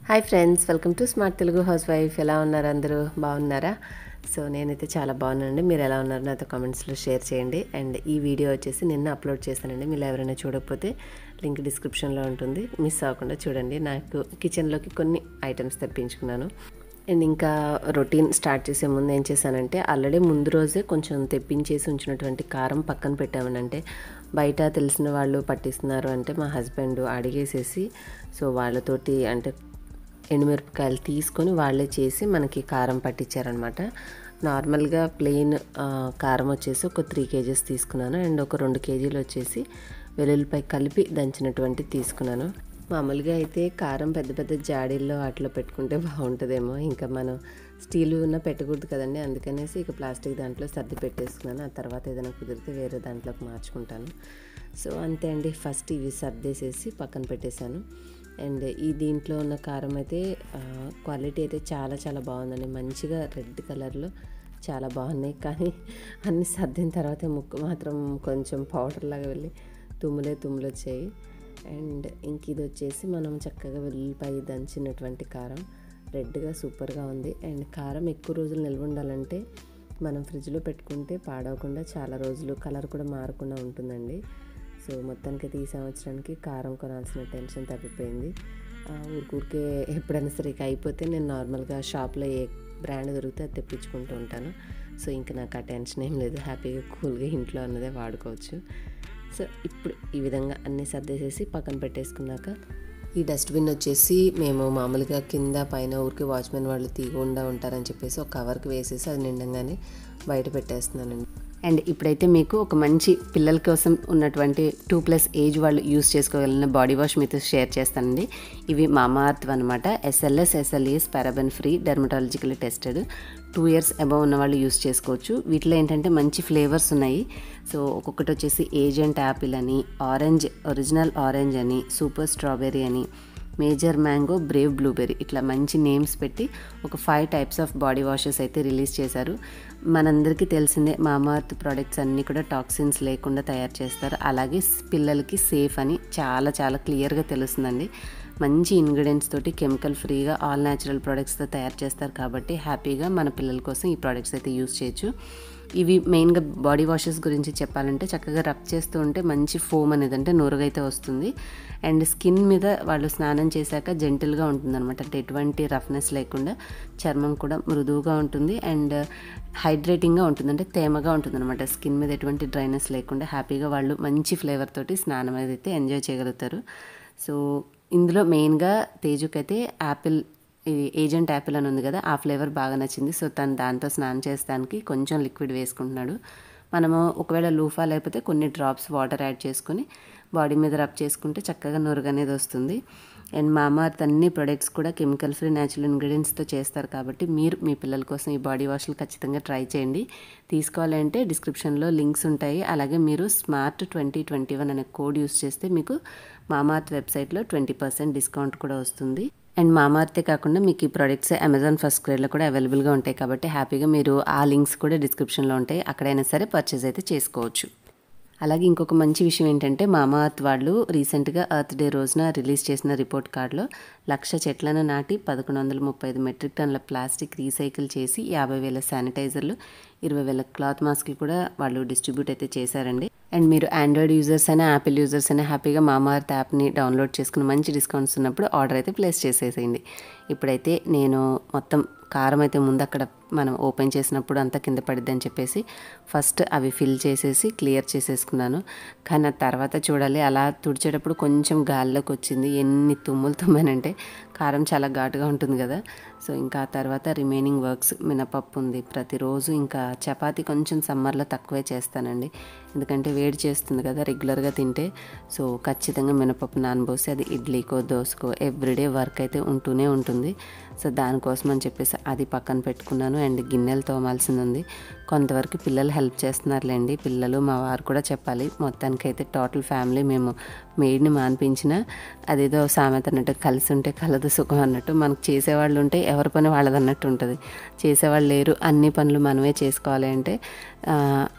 hi friends welcome to smart Telugu housewife ఎలా ఉన్నారు అందరూ బాగున్నారా సో నేనైతే చాలా బాగున్నానండి మీరు ఎలా ఉన్నారు నాతో కామెంట్స్లో షేర్ చేయండి అండ్ ఈ వీడియో వచ్చేసి నిన్న అప్లోడ్ చేశానండి మీరు ఎవరైనా చూడకపోతే లింక్ డిస్క్రిప్షన్లో ఉంటుంది మిస్ అవ్వకుండా చూడండి నాకు కిచెన్లోకి కొన్ని ఐటమ్స్ తెప్పించుకున్నాను అండ్ ఇంకా రొటీన్ స్టార్ట్ చేసే ముందు ఏం చేశానంటే ఆల్రెడీ ముందు రోజే కొంచెం తెప్పించేసి ఉంచినటువంటి కారం పక్కన పెట్టామని అంటే బయట తెలిసిన వాళ్ళు పట్టిస్తున్నారు అంటే మా హస్బెండ్ అడిగేసేసి సో వాళ్ళతోటి అంటే ఎండుమిరపకాయలు తీసుకొని వాళ్ళే చేసి మనకి కారం పట్టించారనమాట నార్మల్గా ప్లెయిన్ కారం వచ్చేసి ఒక త్రీ కేజీస్ తీసుకున్నాను అండ్ ఒక రెండు కేజీలు వచ్చేసి వెల్లుల్లిపై కలిపి దంచినటువంటి తీసుకున్నాను మామూలుగా అయితే కారం పెద్ద పెద్ద జాడీల్లో వాటిలో పెట్టుకుంటే బాగుంటుందేమో ఇంకా మనం స్టీల్ ఉన్న పెట్టకూడదు కదండి అందుకనేసి ఇక ప్లాస్టిక్ దాంట్లో సర్ది పెట్టేసుకున్నాను ఆ తర్వాత ఏదైనా కుదిరితే వేరే దాంట్లోకి మార్చుకుంటాను సో అంతే అండి ఫస్ట్ ఇవి సర్దేసేసి పక్కన పెట్టేశాను అండ్ ఈ దీంట్లో ఉన్న కారం అయితే క్వాలిటీ అయితే చాలా చాలా బాగుందండి మంచిగా రెడ్ కలర్లో చాలా బాగున్నాయి కానీ అన్ని సర్దిన తర్వాత ముక్కు మాత్రం కొంచెం పౌడర్ లాగా వెళ్ళి తుమ్ములే తుమ్ములు వచ్చాయి అండ్ ఇంక ఇది వచ్చేసి మనం చక్కగా వెల్లిపాయ దంచినటువంటి కారం రెడ్గా సూపర్గా ఉంది అండ్ కారం ఎక్కువ రోజులు నిల్వ ఉండాలంటే మనం ఫ్రిడ్జ్లో పెట్టుకుంటే పాడవకుండా చాలా రోజులు కలర్ కూడా మారకుండా ఉంటుందండి సో మొత్తానికి ఈ సంవత్సరానికి కారం కొనాల్సిన టెన్షన్ తగ్గిపోయింది ఊరికూరికే ఎప్పుడైనా సరే ఇక అయిపోతే నేను నార్మల్గా షాప్లో ఏ బ్రాండ్ దొరికితే అది తెప్పించుకుంటూ ఉంటాను సో ఇంకా నాకు ఆ టెన్షన్ ఏం లేదు హ్యాపీగా కూల్గా ఇంట్లో అన్నదే వాడుకోవచ్చు సో ఇప్పుడు ఈ విధంగా అన్నీ సర్దేసేసి పక్కన పెట్టేసుకున్నాక ఈ డస్ట్బిన్ వచ్చేసి మేము మామూలుగా కింద పైన ఊరికి వాచ్మెన్ వాళ్ళు తీయకుండా ఉంటారని చెప్పేసి ఒక కవర్కి వేసేసి అది నిండంగానే బయట పెట్టేస్తున్నానండి అండ్ ఇప్పుడైతే మీకు ఒక మంచి పిల్లల కోసం ఉన్నటువంటి టూ ప్లస్ ఏజ్ వాళ్ళు యూస్ చేసుకోగలిగిన బాడీ వాష్ మీతో షేర్ చేస్తానండి ఇవి మామార్త్ అనమాట SLS SLES paraben free dermatological tested two years above ఉన్న వాళ్ళు యూస్ చేసుకోవచ్చు వీటిలో ఏంటంటే మంచి ఫ్లేవర్స్ ఉన్నాయి సో ఒక్కొక్కటి వచ్చేసి ఏజెంట్ యాపిల్ అని ఆరెంజ్ ఒరిజినల్ ఆరెంజ్ అని సూపర్ స్ట్రాబెర్రీ అని మేజర్ మ్యాంగో బ్రేవ్ బ్లూబెర్రీ ఇట్లా మంచి నేమ్స్ పెట్టి ఒక five types of body washes అయితే రిలీజ్ చేశారు మనందరికీ తెలిసిందే మామార్త్ ప్రోడక్ట్స్ అన్నీ కూడా టాక్సిన్స్ లేకుండా తయారు చేస్తారు అలాగే పిల్లలకి సేఫ్ అని చాలా చాలా క్లియర్గా తెలుస్తుందండి మంచి ఇంగ్రీడియంట్స్ తోటి కెమికల్ ఫ్రీగా ఆల్ న్యాచురల్ ప్రోడక్ట్స్తో తయారు చేస్తారు కాబట్టి హ్యాపీగా మన పిల్లల కోసం ఈ ప్రోడక్ట్స్ అయితే యూస్ చేయొచ్చు ఇవి మెయిన్గా బాడీ వాషెస్ గురించి చెప్పాలంటే చక్కగా రబ్ చేస్తూ ఉంటే మంచి ఫోమ్ అనేది అంటే నూరుగైతే వస్తుంది అండ్ స్కిన్ మీద వాళ్ళు స్నానం చేశాక జెంటిల్గా ఉంటుందన్నమాట అంటే ఎటువంటి రఫ్నెస్ లేకుండా చర్మం కూడా మృదువుగా ఉంటుంది అండ్ హైడ్రేటింగ్గా ఉంటుంది అంటే తేమగా ఉంటుంది అనమాట స్కిన్ మీద ఎటువంటి డ్రైనెస్ లేకుండా హ్యాపీగా వాళ్ళు మంచి ఫ్లేవర్ తోటి స్నానం అయితే ఎంజాయ్ చేయగలుగుతారు సో ఇందులో మెయిన్గా తేజుకైతే యాపిల్ ఇది ఏజెంట్ యాపిల్ అని ఉంది కదా ఆ ఫ్లేవర్ బాగా నచ్చింది సో తను దాంతో స్నానం చేస్తానికి కొంచెం లిక్విడ్ వేసుకుంటున్నాడు మనము ఒకవేళ లూఫా లేకపోతే కొన్ని డ్రాప్స్ వాటర్ యాడ్ చేసుకుని బాడీ మీద రబ్ చేసుకుంటే చక్కగా నురుగు అనేది వస్తుంది అండ్ మామార్త్ అన్ని ప్రొడక్ట్స్ కూడా కెమికల్ ఫ్రీ న్యాచురల్ ఇంగ్రీడియంట్స్తో చేస్తారు కాబట్టి మీరు మీ పిల్లల కోసం ఈ బాడీ వాష్లు ఖచ్చితంగా ట్రై చేయండి తీసుకోవాలంటే డిస్క్రిప్షన్లో లింక్స్ ఉంటాయి అలాగే మీరు స్మార్ట్ ట్వంటీ ట్వంటీ వన్ అనే కోడ్ యూస్ చేస్తే మీకు మామార్త్ వెబ్సైట్లో ట్వంటీ పర్సెంట్ డిస్కౌంట్ కూడా వస్తుంది అండ్ మామార్తే కాకుండా మీకు ఈ ప్రోడక్ట్స్ అమెజాన్ ఫస్ట్ గ్రేడ్లో కూడా అవైలబుల్గా ఉంటాయి కాబట్టి హ్యాపీగా మీరు ఆ లింక్స్ కూడా డిస్క్రిప్షన్లో ఉంటాయి అక్కడైనా సరే పర్చేజ్ అయితే చేసుకోవచ్చు అలాగే ఇంకొక మంచి విషయం ఏంటంటే మామా అర్త్ వాళ్ళు రీసెంట్గా అర్త్ డే రోజున రిలీజ్ చేసిన రిపోర్ట్ కార్డులో లక్ష చెట్లను నాటి పదకొండు వందల ముప్పై ఐదు మెట్రిక్ టన్నుల ప్లాస్టిక్ రీసైకిల్ చేసి యాభై వేల శానిటైజర్లు ఇరవై వేల క్లాత్ మాస్క్లు కూడా వాళ్ళు డిస్ట్రిబ్యూట్ అయితే చేశారండి అండ్ మీరు ఆండ్రాయిడ్ యూజర్స్ అయినా యాపిల్ యూజర్స్ అయినా హ్యాపీగా మామార్త్ యాప్ని డౌన్లోడ్ చేసుకుని మంచి డిస్కౌంట్స్ ఉన్నప్పుడు ఆర్డర్ అయితే ప్లేస్ చేసేసేయండి ఇప్పుడైతే నేను మొత్తం కారం అయితే ముందు అక్కడ మనం ఓపెన్ చేసినప్పుడు అంతా కింద పడిద్ది అని చెప్పేసి ఫస్ట్ అవి ఫిల్ చేసేసి క్లియర్ చేసేసుకున్నాను కానీ ఆ తర్వాత చూడాలి అలా తుడిచేటప్పుడు కొంచెం గాల్లోకి వచ్చింది ఎన్ని తుమ్ములు తుమ్మానంటే కారం చాలా ఘాటుగా ఉంటుంది కదా సో ఇంకా ఆ తర్వాత రిమైనింగ్ వర్క్స్ మినపప్పు ఉంది ప్రతిరోజు ఇంకా చపాతీ కొంచెం సమ్మర్లో తక్కువే చేస్తానండి ఎందుకంటే వేడి చేస్తుంది కదా రెగ్యులర్గా తింటే సో ఖచ్చితంగా మినపప్పు నానబోసి అది ఇడ్లీకో దోశకో ఎవ్రీడే వర్క్ అయితే ఉంటూనే ఉంటుంది సో దానికోసం అని చెప్పేసి అది పక్కన పెట్టుకున్నాను అండ్ గిన్నెలు తోమాల్సింది ఉంది కొంతవరకు పిల్లలు హెల్ప్ చేస్తున్నారులేండి పిల్లలు మా వారు కూడా చెప్పాలి మొత్తానికైతే టోటల్ ఫ్యామిలీ మేము మెయిడ్ని మాన్పించిన అదేదో సామెత అన్నట్టు కలిసి ఉంటే కలదు సుఖం అన్నట్టు మనకు చేసేవాళ్ళు ఉంటే ఎవరి పని వాళ్ళది అన్నట్టు ఉంటుంది చేసేవాళ్ళు లేరు అన్ని పనులు మనమే చేసుకోవాలి అంటే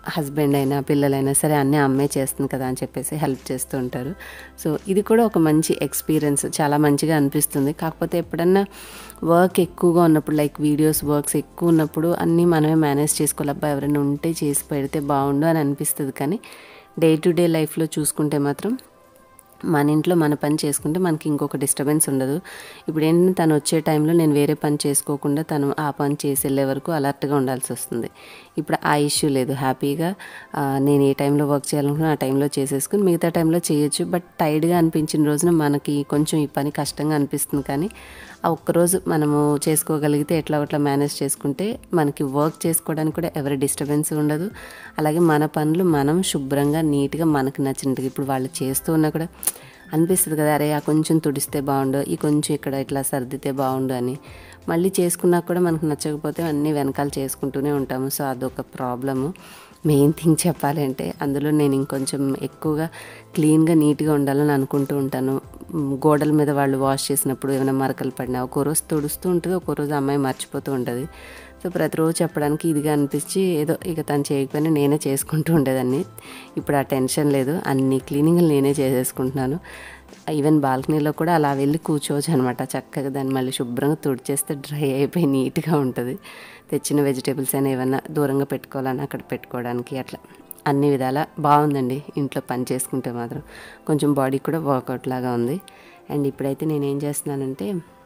హస్బెండ్ అయినా పిల్లలైనా సరే అన్నీ అమ్మే చేస్తుంది కదా అని చెప్పేసి హెల్ప్ చేస్తూ ఉంటారు సో ఇది కూడా ఒక మంచి ఎక్స్పీరియన్స్ చాలా మంచిగా అనిపిస్తుంది కాకపోతే ఎప్పుడన్నా వర్క్ ఎక్కువగా ఉన్నప్పుడు లైక్ వీడియోస్ వర్క్స్ ఎక్కువ ఉన్నప్పుడు అన్నీ మనమే మేనేజ్ చేసుకోవాలి అబ్బా ఎవరైనా ఉంటే చేసి పెడితే బాగుండు అని అనిపిస్తుంది కానీ డే టు డే లైఫ్లో చూసుకుంటే మాత్రం మన ఇంట్లో మన పని చేసుకుంటే మనకి ఇంకొక డిస్టర్బెన్స్ ఉండదు ఇప్పుడు ఏంటంటే తను వచ్చే టైంలో నేను వేరే పని చేసుకోకుండా తను ఆ పని చేసి వెళ్ళే వరకు అలర్ట్గా ఉండాల్సి వస్తుంది ఇప్పుడు ఆ ఇష్యూ లేదు హ్యాపీగా ఆ, నేను ఏ టైంలో వర్క్ చేయాలనుకున్నా ఆ టైంలో చేసేసుకుని మిగతా టైంలో చేయొచ్చు బట్ టైర్డ్గా అనిపించిన రోజున మనకి కొంచెం ఈ పని కష్టంగా అనిపిస్తుంది కానీ ఆ ఒక్కరోజు మనము చేసుకోగలిగితే ఎట్లా ఒకట్లా మేనేజ్ చేసుకుంటే మనకి వర్క్ చేసుకోవడానికి కూడా ఎవరి డిస్టర్బెన్స్ ఉండదు అలాగే మన పనులు మనం శుభ్రంగా నీట్గా మనకు నచ్చినట్టుగా ఇప్పుడు వాళ్ళు చేస్తూ ఉన్నా కూడా అనిపిస్తుంది కదా అరే ఆ కొంచెం తుడిస్తే బాగుండు ఈ కొంచెం ఇక్కడ ఇట్లా సర్దితే బాగుండు అని మళ్ళీ చేసుకున్నా కూడా మనకు నచ్చకపోతే అన్నీ వెనకాల చేసుకుంటూనే ఉంటాము సో అదొక ప్రాబ్లము మెయిన్ థింగ్ చెప్పాలి అంటే అందులో నేను ఇంకొంచెం ఎక్కువగా క్లీన్గా నీట్గా ఉండాలని అనుకుంటూ ఉంటాను మ్, గోడల మీద వాళ్ళు వాష్ చేసినప్పుడు ఏమైనా మరకలు పడినా ఒక్కో రోజు తుడుస్తూ ఉంటుంది ఒక్కో రోజు అమ్మాయి మర్చిపోతూ ఉంటుంది సో ప్రతిరోజు చెప్పడానికి ఇదిగా అనిపించి ఏదో ఇక తను చేయకపోయినా నేనే చేసుకుంటూ ఉండేదాన్ని ఇప్పుడు ఆ టెన్షన్ లేదు అన్ని క్లీనింగ్లు నేనే చేసేసుకుంటున్నాను ఈవెన్ బాల్కనీలో కూడా అలా వెళ్ళి కూర్చోవచ్చు అనమాట చక్కగా దాన్ని మళ్ళీ శుభ్రంగా తుడిచేస్తే డ్రై అయిపోయి నీట్గా ఉంటుంది తెచ్చిన వెజిటేబుల్స్ అయినా ఏమన్నా దూరంగా పెట్టుకోవాలన్నా అక్కడ పెట్టుకోవడానికి అట్లా అన్ని విధాలా బాగుందండి ఇంట్లో పని చేసుకుంటే మాత్రం కొంచెం బాడీ కూడా వర్కౌట్ లాగా ఉంది అండ్ ఇప్పుడైతే నేను ఏం చేస్తున్నానంటే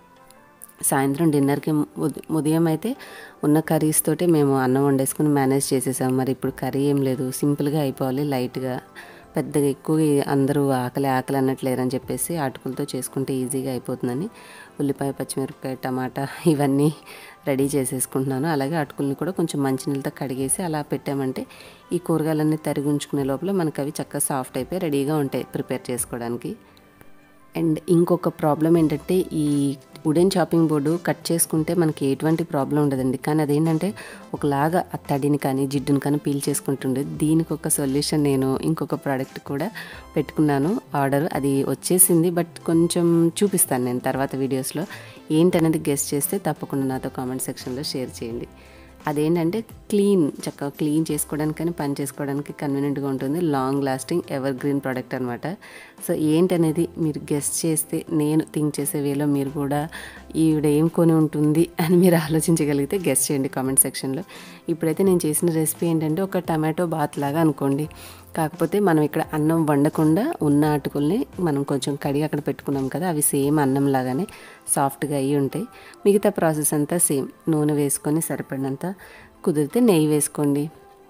సాయంత్రం డిన్నర్కి ఉద- ఉదయం అయితే ఉన్న కర్రీస్ తోటి మేము అన్నం వండేసుకుని మేనేజ్ చేసేసాం మరి ఇప్పుడు కర్రీ ఏం లేదు సింపుల్గా అయిపోవాలి లైట్గా పెద్దగా ఎక్కువ అందరూ ఆకలి ఆకలి అన్నట్లేరని చెప్పేసి అటుకులతో చేసుకుంటే ఈజీగా అయిపోతుందని ఉల్లిపాయ పచ్చిమిరపకాయ టమాటా ఇవన్నీ రెడీ చేసేసుకుంటున్నాను అలాగే అటుకుల్ని కూడా కొంచెం మంచినీళ్ళతో కడిగేసి అలా పెట్టామంటే ఈ కూరగాయలన్నీ తరిగి ఉంచుకునే లోపల మనకు అవి చక్కగా సాఫ్ట్ అయిపోయి రెడీగా ఉంటాయి ప్రిపేర్ చేసుకోవడానికి అండ్ ఇంకొక ప్రాబ్లం ఏంటంటే ఈ వుడెన్ చాపింగ్ బోర్డు కట్ చేసుకుంటే మనకి ఎటువంటి ప్రాబ్లం ఉండదండి కానీ అదేంటంటే ఒకలాగా ఆ తడిని కానీ జిడ్డుని కానీ పీల్ చేసుకుంటుండే దీనికి ఒక సొల్యూషన్ నేను ఇంకొక ప్రోడక్ట్ కూడా పెట్టుకున్నాను ఆర్డర్ అది వచ్చేసింది బట్ కొంచెం చూపిస్తాను నేను తర్వాత వీడియోస్లో ఏంటనేది గెస్ట్ చేస్తే తప్పకుండా నాతో కామెంట్ సెక్షన్లో షేర్ చేయండి అదేంటంటే క్లీన్ చక్కగా క్లీన్ చేసుకోవడానికి కానీ పని చేసుకోవడానికి కన్వీనియంట్గా ఉంటుంది long lasting evergreen product అనమాట సో ఏంటనేది మీరు గెస్ట్ చేస్తే నేను థింక్ చేసే వేలో మీరు కూడా ఈవిడ ఏం కొని ఉంటుంది అని మీరు ఆలోచించగలిగితే గెస్ట్ చేయండి కామెంట్ సెక్షన్లో ఇప్పుడైతే నేను చేసిన రెసిపీ ఏంటంటే ఒక టమాటో బాత్ లాగా అనుకోండి కాకపోతే మనం ఇక్కడ అన్నం వండకుండా ఉన్న అటుకుల్ని మనం కొంచెం కడిగి అక్కడ పెట్టుకున్నాం కదా అవి సేమ్ అన్నం లాగానే సాఫ్ట్గా అయ్యి ఉంటాయి మిగతా ప్రాసెస్ అంతా సేమ్ నూనె వేసుకొని సరిపడినంత కుదిరితే నెయ్యి వేసుకోండి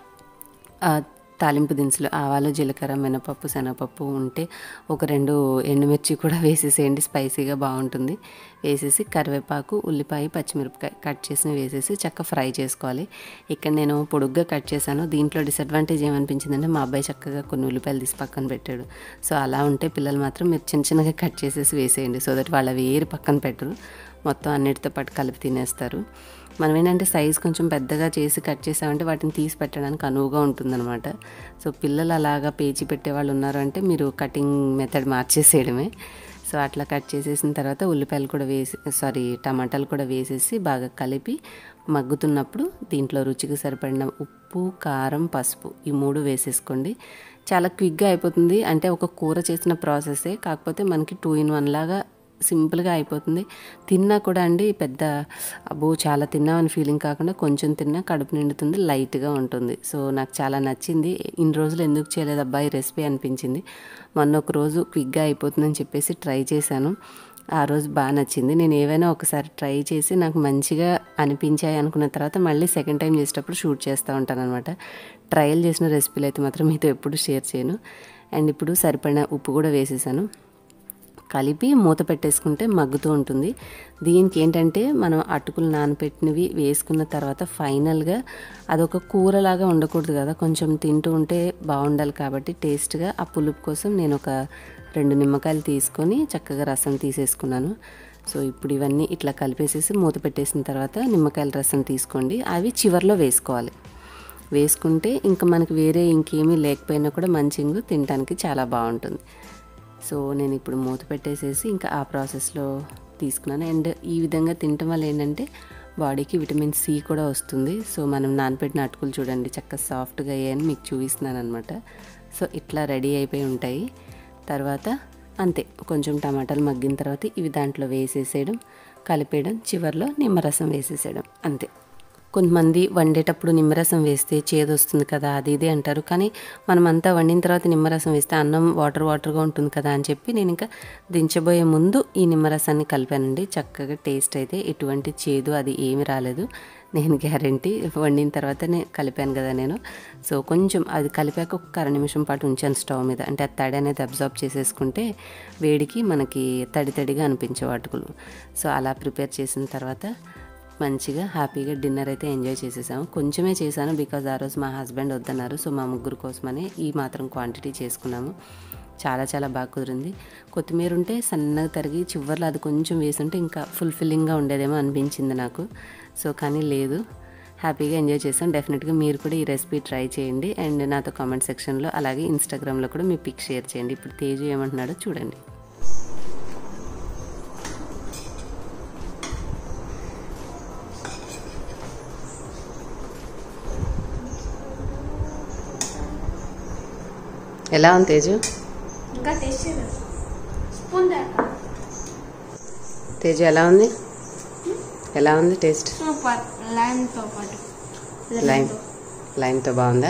ఆ తాలింపు దినుసులు ఆవాలు జీలకర్ర మినపప్పు శనగపప్పు ఉంటే ఒక రెండు ఎండుమిర్చి కూడా వేసేసేయండి స్పైసీగా బాగుంటుంది వేసేసి కరివేపాకు ఉల్లిపాయ పచ్చిమిరపకాయ కట్ చేసిన వేసేసి చక్క ఫ్రై చేసుకోవాలి ఇక్కడ నేను పొడుగ్గా కట్ చేశాను దీంట్లో డిసడ్వాంటేజ్ ఏమనిపించిందంటే మా అబ్బాయి చక్కగా కొన్ని ఉల్లిపాయలు తీసి పక్కన పెట్టాడు సో అలా ఉంటే పిల్లలు మాత్రం మీరు చిన్న చిన్నగా కట్ చేసేసి వేసేయండి సో దట్ వాళ్ళు అవి ఏరి పక్కన పెట్టరు మొత్తం అన్నిటితో పాటు కలిపి తినేస్తారు మనం ఏంటంటే సైజ్ కొంచెం పెద్దగా చేసి కట్ చేసామంటే వాటిని తీసి పెట్టడానికి అనువుగా ఉంటుందన్నమాట సో పిల్లలు అలాగా పేచి పెట్టే వాళ్ళు ఉన్నారు అంటే మీరు కటింగ్ మెథడ్ మార్చేసేయడమే సో అట్లా కట్ చేసేసిన తర్వాత ఉల్లిపాయలు కూడా వేసి సారీ టమాటాలు కూడా వేసేసి బాగా కలిపి మగ్గుతున్నప్పుడు దీంట్లో రుచికి సరిపడిన ఉప్పు కారం పసుపు ఈ మూడు వేసేసుకోండి చాలా క్విక్గా అయిపోతుంది అంటే ఒక కూర చేసిన ప్రాసెసే కాకపోతే మనకి టూ ఇన్ వన్ లాగా సింపుల్గా అయిపోతుంది తిన్నా కూడా అండి పెద్ద అబ్బో చాలా తిన్నామని ఫీలింగ్ కాకుండా కొంచెం తిన్నా కడుపు నిండుతుంది లైట్గా ఉంటుంది సో నాకు చాలా నచ్చింది ఇన్ని రోజులు ఎందుకు చేయలేదు అబ్బాయి రెసిపీ అనిపించింది మొన్న ఒక రోజు క్విక్గా అయిపోతుందని చెప్పేసి ట్రై చేశాను ఆ రోజు బాగా నచ్చింది నేను ఏవైనా ఒకసారి ట్రై చేసి నాకు మంచిగా అనిపించాయి అనుకున్న తర్వాత మళ్ళీ సెకండ్ టైం చేసేటప్పుడు షూట్ చేస్తూ ఉంటాను అనమాట ట్రయల్ చేసిన రెసిపీలు అయితే మాత్రం మీతో ఎప్పుడు షేర్ చేయను అండ్ ఇప్పుడు సరిపడిన ఉప్పు కూడా వేసేసాను కలిపి మూత పెట్టేసుకుంటే మగ్గుతూ ఉంటుంది దీనికి ఏంటంటే మనం అటుకులు నానపెట్టినవి వేసుకున్న తర్వాత ఫైనల్గా అదొక కూరలాగా ఉండకూడదు కదా కొంచెం తింటూ ఉంటే బాగుండాలి కాబట్టి టేస్ట్గా ఆ పులుపు కోసం నేను ఒక రెండు నిమ్మకాయలు తీసుకొని చక్కగా రసం తీసేసుకున్నాను సో ఇప్పుడు ఇవన్నీ ఇట్లా కలిపేసేసి మూత పెట్టేసిన తర్వాత నిమ్మకాయల రసం తీసుకోండి అవి చివర్లో వేసుకోవాలి వేసుకుంటే ఇంకా మనకి వేరే ఇంకేమీ లేకపోయినా కూడా మంచిగా తినడానికి చాలా బాగుంటుంది సో నేను ఇప్పుడు మూత పెట్టేసేసి ఇంకా ఆ ప్రాసెస్లో తీసుకున్నాను అండ్ ఈ విధంగా తినటం వల్ల ఏంటంటే బాడీకి విటమిన్ సి కూడా వస్తుంది సో మనం నానపెట్టిన అటుకులు చూడండి చక్కగా సాఫ్ట్గా అయ్యాయని మీకు చూపిస్తున్నాను అనమాట సో ఇట్లా రెడీ అయిపోయి ఉంటాయి తర్వాత అంతే కొంచెం టమాటాలు మగ్గిన తర్వాత ఇవి దాంట్లో వేసేసేయడం కలిపేయడం చివరిలో నిమ్మరసం వేసేసేయడం అంతే కొంతమంది వండేటప్పుడు నిమ్మరసం వేస్తే చేదు వస్తుంది కదా అది ఇది అంటారు కానీ మనం అంతా వండిన తర్వాత నిమ్మరసం వేస్తే అన్నం వాటర్ వాటర్గా ఉంటుంది కదా అని చెప్పి నేను ఇంకా దించబోయే ముందు ఈ నిమ్మరసాన్ని కలిపానండి చక్కగా టేస్ట్ అయితే ఎటువంటి చేదు అది ఏమి రాలేదు నేను గ్యారంటీ వండిన తర్వాతనే కలిపాను కదా నేను సో కొంచెం అది కలిపాక ఒక అర నిమిషం పాటు ఉంచాను స్టవ్ మీద అంటే ఆ తడి అనేది అబ్జార్బ్ చేసేసుకుంటే వేడికి మనకి తడి తడిగా అనిపించే వాటుకులు సో అలా ప్రిపేర్ చేసిన తర్వాత మంచిగా హ్యాపీగా డిన్నర్ అయితే ఎంజాయ్ చేసేసాము కొంచెమే చేశాను బికాజ్ ఆ రోజు మా హస్బెండ్ వద్దన్నారు సో మా ముగ్గురు కోసమని ఈ మాత్రం క్వాంటిటీ చేసుకున్నాము చాలా చాలా బాగా కుదిరింది కొత్తిమీర ఉంటే సన్నగా తరిగి చివర్లో అది కొంచెం వేసుంటే ఇంకా ఫుల్ఫిల్లింగ్గా ఉండేదేమో అనిపించింది నాకు సో కానీ లేదు హ్యాపీగా ఎంజాయ్ చేసాం డెఫినెట్గా మీరు కూడా ఈ రెసిపీ ట్రై చేయండి అండ్ నాతో కామెంట్ సెక్షన్లో అలాగే ఇన్స్టాగ్రామ్లో కూడా మీ పిక్ షేర్ చేయండి ఇప్పుడు తేజు ఏమంటున్నాడో చూడండి ఎలా ఉంది తేజు ఇంకా టేస్ట్ చేయలేదు స్పూన్ దాకా తేజు ఎలా ఉంది ఎలా ఉంది టేస్ట్ సూపర్ లైమ్తో పాటు లైమ్ లైమ్తో బాగుందా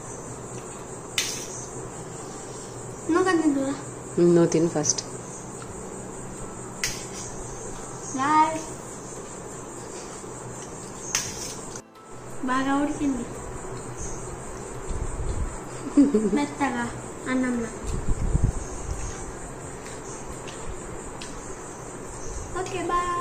నువ్వు కదా తింటున్నా నువ్వు తిను ఫస్ట్ లైమ్ బాగా ఉడికింది మెత్తగా అన్నంలో ఓకే బాయ్